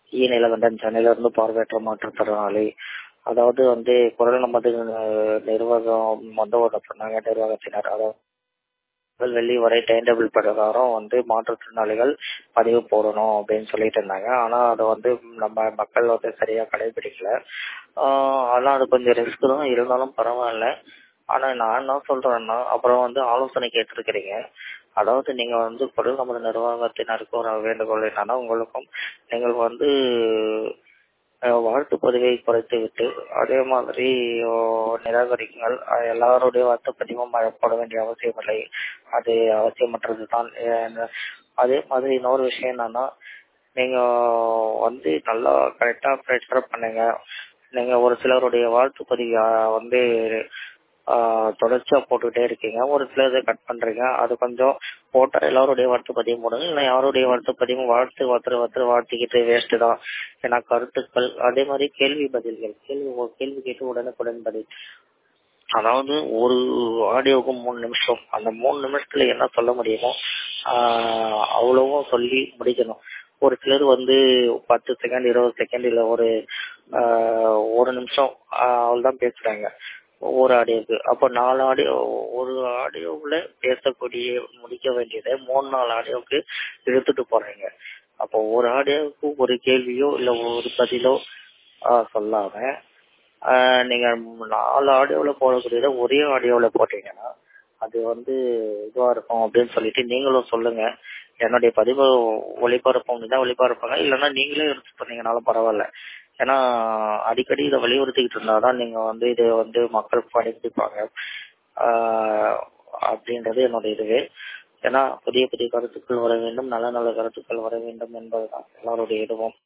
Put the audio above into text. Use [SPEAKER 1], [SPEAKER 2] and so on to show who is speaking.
[SPEAKER 1] இ நிலகண்டன் சென்னையிலிருந்து பார்வையற்ற மாற்றுத்திறனாளி அதாவது வந்து குரல் நமது அஹ், நிர்வாகம் வந்து ஒரு சொன்னாங்க நிர்வாகத்தினர் அதாவது முதல் வெள்ளி வரை டைம் டேபிள் பிரகாரம் வந்து மாற்றுத்திறனாளிகள் பதிவு போடணும் அப்படின்னு சொல்லிட்டு இருந்தாங்க ஆனா அதை வந்து நம்ம மக்கள் வந்து சரியா கடைபிடிக்கல ஆஹ் அதெல்லாம் அது கொஞ்சம் ரிஸ்க் தான் இருந்தாலும் பரவாயில்ல ஆனா நான் என்ன சொல்றேன்னா அப்புறம் வந்து ஆலோசனை கேட்டிருக்கிறீங்க அதாவது நீங்க வந்து குரல் நமது நிர்வாகத்தினருக்கு ஒரு வேண்டுகோள் என்னன்னா உங்களுக்கும் நீங்கள் வந்து அஹ், வாழ்த்து பதிவை குறைத்து விட்டு அதே மாதிரி அஹ், நிராகரிக்குங்கள் அஹ், எல்லாருடைய வாழ்த்து பதிவும் போட வேண்டிய அவசியம் இல்லை அது அவசியமற்றது தான் அதே மாதிரி இன்னொரு விஷயம் என்னன்னா நீங்க வந்து நல்லா கரெக்டா ப்ரெஷர் பண்ணுங்க நீங்க ஒரு சிலருடைய வாழ்த்து பதிவு அஹ், வந்து ஆஹ், தொடர்ச்சியா போட்டுக்கிட்டே இருக்கீங்க ஒரு சிலதை கட் பண்றீங்க அது கொஞ்சம் போட்டா எல்லாருடைய வாழ்த்து பதிவு போடுங்க இல்லை யாருடைய வாழ்த்து பதிவும் வாழ்த்து ஒருத்தர் ஒருத்தர் வாழ்த்திக்கிட்டு வேஸ்ட் தான் ஏன்னா கருத்துக்கள் அதே மாதிரி கேள்வி பதில்கள் கேள்வி கேள்வி கேட்டு உடனுக்குடன் பதில் அதாவது ஒரு ஆடியோவுக்கு மூணு நிமிஷம் அந்த மூணு நிமிஷத்துல என்ன சொல்ல முடியுமோ ஆஹ் அவ்வளவும் சொல்லி முடிக்கணும் ஒரு சிலர் வந்து பத்து செகண்ட் இருபது செகண்ட் இல்ல ஒரு ஆஹ் ஒரு நிமிஷம் அவ்வளவுதான் பேசுறாங்க ஒரு ஆடியோக்கு அப்போ நாலு ஆடியோ ஒரு ஆடியோவுல பேசக்கூடிய முடிக்க வேண்டியதை மூணு நாலு ஆடியோவுக்கு இழுத்துட்டு போறீங்க அப்போ ஒரு ஆடியோவுக்கு ஒரு கேள்வியோ இல்ல ஒரு பதிலோ ஆஹ் சொல்லாம ஆஹ் நீங்க நாலு ஆடியோல போடக்கூடியதை ஒரே ஆடியோல போட்டீங்கன்னா அது வந்து இதுவா இருக்கும் அப்படின்னு சொல்லிட்டு நீங்களும் சொல்லுங்க என்னுடைய பதிவு ஒளிபரப்பும் தான் ஒளிபரப்புங்க இல்லைன்னா நீங்களே எடுத்து பண்ணீங்கனாலும் பரவாயில்ல ஏன்னா அடிக்கடி இதை வலியுறுத்திக்கிட்டு இருந்தாதான் நீங்க வந்து இதை வந்து மக்கள் படிப்பாங்க ஆஹ் அப்படின்றது என்னோட இதுவே ஏன்னா புதிய புதிய கருத்துக்கள் வர வேண்டும் நல்ல நல்ல கருத்துக்கள் வர வேண்டும் என்பதுதான் எல்லாருடைய இதுவும்